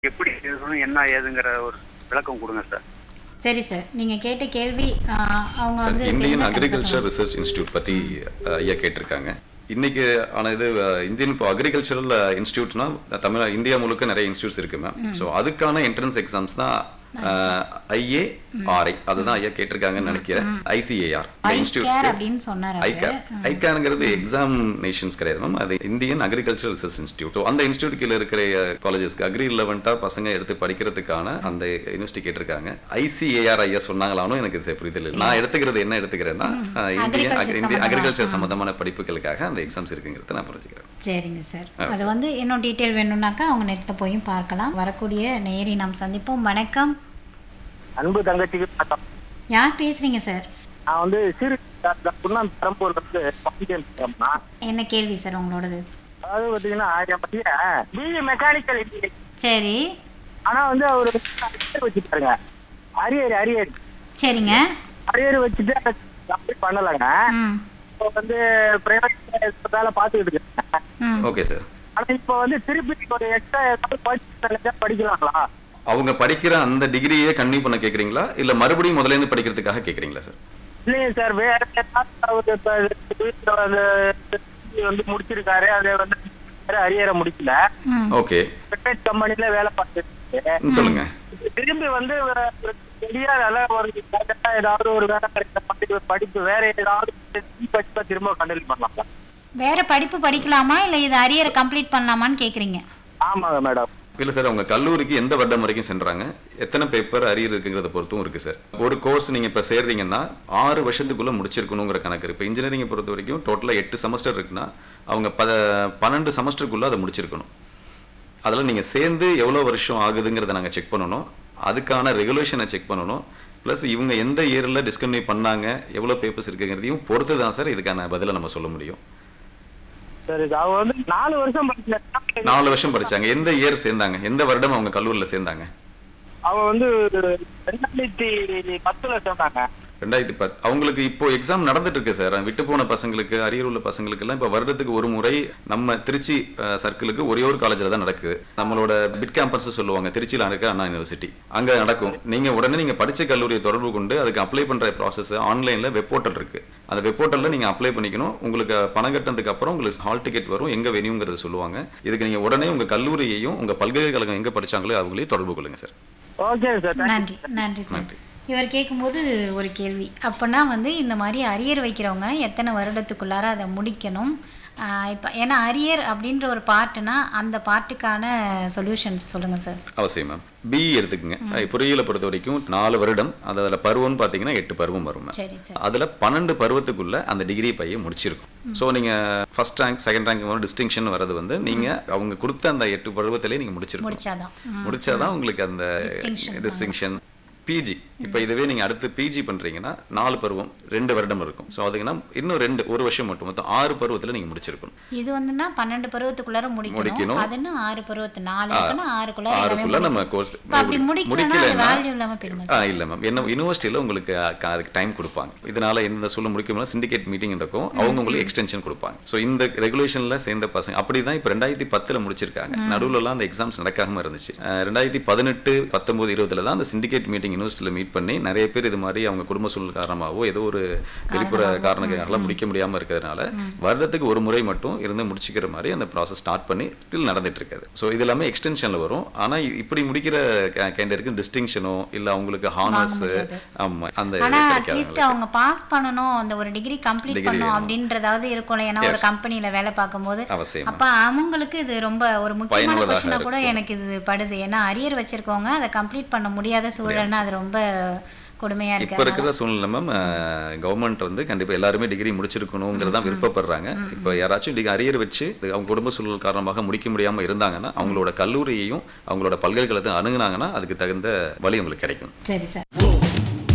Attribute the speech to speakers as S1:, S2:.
S1: எப்படி எழுதணும் என்ன ஏதுங்கிற ஒரு விளக்கம் கொடுங்க சார்
S2: சரி சார் நீங்க கேட்ட கேள்வி ஆ, அவங்க
S3: சார்
S2: வந்து
S3: இந்தியன்
S2: தெரிஞ்ச
S3: அக்ரிகல்ச்சர் ரிசர்ச் இன்ஸ்டியூட் பத்தி அஹ், ஐயா கேட்டிருக்காங்க இன்னைக்கு ஆன இது அஹ், இந்தியன் இப்போ அக்ரிகல்ச்சரல் இன்ஸ்டியூட்னா தமிழ் இந்தியா முழுக்க நிறைய இன்ஸ்டியூட்ஸ் இருக்கு மேம் ஸோ அதுக்கான என்ட்ரன்ஸ் எக்ஸாம்ஸ் தான் ஐஏ ஆர்ஐ அதுதான் ஐயா கேட்டிருக்காங்கன்னு நினைக்கிறேன் ஐசிஏஆர்
S2: ஐ
S3: இன்ஸ்டியூட்ஸ்
S2: கேர் அப்படின்னு சொன்னார் அவரு.
S3: ஐகேர் ஐகேருங்கிறது எக்ஸாமினேஷன்ஸ் கிடையாது மேம் அது Indian agriculture research institute so அந்த இன்ஸ்டியூட் கீழே இருக்கிற காலேஜஸ்க்கு அக்ரி ரிலவெண்ட்டாக பசங்க எடுத்து படிக்கிறதுக்கான அந்த யூனிவர்சிட்டி கேட்டிருக்காங்க ஐசிஏஆர் ஐயா சொன்னாங்களானும் எனக்கு இது புரிதல் இல்லை நான் எடுத்துக்கிறது என்ன எடுத்துக்கிறேன்னா அஹ், இந்தியன்
S2: Agriculture
S3: இந்திய
S2: சம்பந்தமா.
S3: அக்ரிகல்ச்சர் சம்பந்தமான படிப்புகளுக்காக அந்த எக்ஸாம்ஸ் இருக்குங்கிறத நான் புரிஞ்சுக்கிறேன்
S2: சரிங்க சார் அது வந்து இன்னும் டீட்டெயில் வேணும்னாக்கா அவங்க நெட்டில் போயும் பார்க்கலாம் வரக்கூடிய நேரி நாம் சந்திப்போம் வணக்கம்
S4: அன்பு தங்கச்சிக்கு வணக்கம்
S2: யார் பேசுறீங்க சார்
S4: நான் வந்து சிறு புண்ணான் பெரம்பூர்ல இருந்து பாண்டியன் பேசுறேம்மா.
S2: என்ன கேள்வி சார் உங்களோடது
S4: அதாவது பாத்தீங்கன்னா என் பையன் பிஇ மெக்கானிக்கல் இன்ஜினியரிங்
S2: சரி
S4: ஆனா வந்து அவரு அரியர் வச்சுட்டாருங்க அரியர் அரியர்
S2: சரிங்க
S4: அரியர் வச்சுட்டு அப்படி பண்ணலைங்க
S2: ம்
S4: இப்போ வந்து பிரைவேட் வேலை பார்த்துக்கிட்டு இருக்கேன்
S2: ம்
S3: ஓகே சார்
S4: ஆனா இப்போ வந்து திருப்பி ஒரு எக்ஸ்ட்ரா ஏதாவது படிச்சு படிக்கலாங்களா
S3: அவங்க படிக்கிற அந்த டிகிரியே கன்டினியூ பண்ண கேட்குறீங்களா இல்லை மறுபடியும் முதல்ல இருந்து படிக்கிறதுக்காக கேட்குறீங்களா சார்
S4: இல்லைங்க சார் வேற ஏதாவது அவரு இப்ப வீட்டுல வந்து வந்து முடிச்சிருக்காரு அதை வந்து அரியரை முடிக்கல
S2: ம்
S3: ஓகே
S4: பிரைவேட் கம்பெனில வேலை பார்த்துட்டு
S3: சொல்லுங்க
S4: திரும்பி வந்து ஒரு ஒரு பெரிய நல்ல ஒரு better-ஆ ஏதாவது ஒரு வேலை கிடைக்கிற மாதிரி ஒரு படிப்பு வேற ஏதாவது படிப்பா திரும்ப கண்டினியூ பண்ணலாம்
S2: வேற படிப்பு படிக்கலாமா இல்லை இது அரியரை கம்ப்ளீட் பண்ணலாமான்னு கேட்குறீங்க
S4: ஆமாங்க மேடம்
S3: இல்ல சார் அவங்க கல்லூரிக்கு எந்த வருடம் வரைக்கும் சென்றாங்க எத்தனை பேப்பர் அரியர் இருக்குங்கிறத பொறுத்தும் இருக்கு சார் ஒரு கோர்ஸ் நீங்க இப்ப சேர்றீங்கன்னா ஆறு வருஷத்துக்குள்ள முடிச்சிருக்கணுங்கிற கணக்கு இருக்கு இப்போ இன்ஜினியரிங் பொறுத்த வரைக்கும் டோட்டலா எட்டு செமஸ்டர் இருக்குன்னா அவங்க பத பன்னெண்டு செமஸ்டருக்குள்ள அதை முடிச்சிருக்கணும் அதில் நீங்கள் சேர்ந்து எவ்வளோ வருஷம் ஆகுதுங்கிறத நாங்கள் செக் பண்ணணும் அதுக்கான ரெகுலேஷனை செக் பண்ணணும் ப்ளஸ் இவங்க எந்த இயரில் டிஸ்கன்டினியூ பண்ணாங்க எவ்வளோ பேப்பர்ஸ் இருக்குங்கிறதையும் பொறுத்து தான் சார் இதுக்கான பதிலை நம்ம சொல்ல முடியும்
S4: சரி அவங்க வந்து நாலு வருஷம் படிக்கல
S3: நாலு வருஷம் படிச்சாங்க எந்த இயர் சேர்ந்தாங்க எந்த வருடம் அவங்க கல்லூரியில் சேர்ந்தாங்க
S4: அவங்க வந்து ரெண்டாயிரத்தி பத்துல சொன்னாங்க
S3: ரெண்டாயிரத்தி பத்து அவங்களுக்கு இப்போ எக்ஸாம் நடந்துட்டு இருக்கு சார் விட்டு போன பசங்களுக்கு அரியர் உள்ள பசங்களுக்கு எல்லாம் இப்போ வருடத்துக்கு ஒரு முறை நம்ம திருச்சி சர்க்கிளுக்கு ஒரே ஒரு காலேஜில் தான் நடக்குது நம்மளோட பிட் கேம்பஸ் சொல்லுவாங்க திருச்சியில் இருக்க அண்ணா யூனிவர்சிட்டி அங்கே நடக்கும் நீங்க உடனே நீங்க படிச்ச கல்லூரியை தொடர்பு கொண்டு அதுக்கு அப்ளை பண்ற ப்ராசஸ் ஆன்லைன்ல வெப் போர்ட்டல் இருக்கு அந்த வெப் போர்ட்டல்ல நீங்க அப்ளை பண்ணிக்கணும் உங்களுக்கு பணம் கட்டினதுக்கு அப்புறம் உங்களுக்கு ஹால் டிக்கெட் வரும் எங்க வெனியுங்கிறத சொல்லுவாங்க இதுக்கு நீங்க உடனே உங்க கல்லூரியையும் உங்க பல்கலைக்கழகம் எங்க படிச்சாங்களோ அவங்களையும் தொடர்பு கொள்ளுங்க சார்
S4: ஓகே சார்
S2: நன்றி நன்றி சார்
S3: நன்றி.
S2: இவர் கேட்கும்போது ஒரு கேள்வி அப்போனா வந்து இந்த மாதிரி அரியர் வைக்கிறவங்க எத்தனை வருடத்துக்குள்ளார அதை முடிக்கணும் இப்போ ஏன்னா அரியர் அப்படின்ற ஒரு பார்ட்டுனா அந்த பார்ட்டுக்கான சொல்யூஷன்ஸ் சொல்லுங்கள் சார்
S3: அவசியம் மேம் பிஇ எடுத்துக்கங்க பொறியியலை பொறுத்த வரைக்கும் நாலு வருடம் அது அதில் பருவம்னு பார்த்தீங்கன்னா எட்டு பருவம் வரும் மேம்
S2: சரி சார்
S3: அதில் பன்னெண்டு பருவத்துக்குள்ள அந்த டிகிரி பையன் முடிச்சிருக்கும் ஸோ நீங்கள் ஃபர்ஸ்ட் ரேங்க் செகண்ட் ரேங்க் வரும் டிஸ்டிங்ஷன் வரது வந்து நீங்கள் அவங்க கொடுத்த அந்த எட்டு பருவத்திலே நீங்கள் முடிச்சிருக்கணும்
S2: முடிச்சாதான் ம்.
S3: முடிச்சாதான் உங்களுக்கு அந்த
S2: Distinction.
S3: டிஸ்டிங்ஷன் பிஜி இப்போ இதுவே நீங்கள் அடுத்து பிஜி பண்ணுறீங்கன்னா நாலு பருவம் ரெண்டு வருடம் இருக்கும் ஸோ அதுக்குன்னா இன்னும் ரெண்டு ஒரு வருஷம் மட்டும் மொத்தம் ஆறு பருவத்தில் நீங்கள் முடிச்சிருக்கணும்
S2: இது வந்துன்னா பன்னெண்டு பருவத்துக்குள்ளார முடிக்கணும்
S3: முடிக்கணும்.
S2: அதுன்னு ஆறு பருவத்து நாலு இருக்குன்னா ஆறுக்குள்ள எல்லாமே
S3: ஆறுக்குள்ள நம்ம
S2: முடிக்கணும்.
S3: கோர்ஸ்
S2: இப்ப அப்படி முடிக்கலன்னா வேல்யூ இல்லாம போயிடுமா
S3: ஆ இல்ல மேம் என்ன யூனிவர்சிட்டியில உங்களுக்கு அ, க- அதுக்கு டைம் கொடுப்பாங்க இதனால இந்த சொல்ல முடிக்கும்னா சிண்டிகேட் மீட்டிங் இருக்கும் அவங்க உங்களுக்கு எக்ஸ்டென்ஷன் கொடுப்பாங்க ஸோ இந்த ரெகுலேஷன்ல சேர்ந்த பசங்க அப்படிதான் இப்போ ரெண்டாயிரத்தி பத்துல முடிச்சிருக்காங்க நடுவுல எல்லாம் அந்த எக்ஸாம்ஸ் நடக்காம இருந்துச்சு அஹ், ரெண்டாயிரத்தி பதினெட்டு பத்தொன்பது இருபதுல தான் அந்த சிண்டிகேட் மீட்டிங் யூனிவர்சிட்டியில மீட் பண்ணி நிறைய பேர் இது மாதிரி அவங்க குடும்ப சூழல் காரணமாகவோ ஏதோ ஒரு வெளிப்புற காரணங்களால முடிக்க முடியாம இருக்கிறதுனால வருடத்துக்கு ஒரு முறை மட்டும் இருந்து முடிச்சுக்கிற மாதிரி அந்த ப்ராசஸ் ஸ்டார்ட் பண்ணி ஸ்டில் நடந்துட்டு இருக்காது ஸோ இது எல்லாமே எக்ஸ்டென்ஷன்ல வரும் ஆனா இ- இப்படி முடிக்கிற கேண்டருக்கு டிஸ்டிங்ஷனோ இல்ல அவங்களுக்கு ஹானர்ஸ் ஆமா அந்த இது
S2: ஆனா
S3: கிடைக்காது
S2: அட்லீஸ்ட் அவங்க பாஸ் பண்ணணும் அந்த ஒரு டிகிரி கம்ப்ளீட்
S3: Degree
S2: பண்ணணும்
S3: வேணும்.
S2: அப்படின்றதாவது இருக்கும்ல ஏன்னா ஒரு கம்பெனில வேலை பார்க்கும்போது
S3: அவசியம்
S2: அப்ப அவங்களுக்கு இது ரொம்ப ஒரு முக்கியமான
S3: பயனுள்ளதாக
S2: கொஸ்டினா கூட
S3: இருக்கும்.
S2: எனக்கு இது படுது ஏன்னா அரியர் வச்சிருக்கவங்க அதை கம்ப்ளீட் பண்ண முடியாத சூழல்னா அது ரொம்ப கொடுமையா
S3: இப்ப
S2: இருக்கு
S3: இருக்கிற சூழ்நிலை மேம் கவர்மெண்ட் வந்து கண்டிப்பா எல்லாருமே டிகிரி முடிச்சிருக்கணுங்கிறதான் விருப்பப்படுறாங்க இப்போ யாராச்சும் டிகிரி அரியர் வச்சு இது அவங்க குடும்ப சூழல் காரணமாக முடிக்க முடியாம இருந்தாங்கன்னா அவங்களோட கல்லூரியையும் அவங்களோட பல்கலைக்கழகத்தை அணுகுனாங்கன்னா அதுக்கு தகுந்த வழி உங்களுக்கு கிடைக்கும்
S2: சரி சார்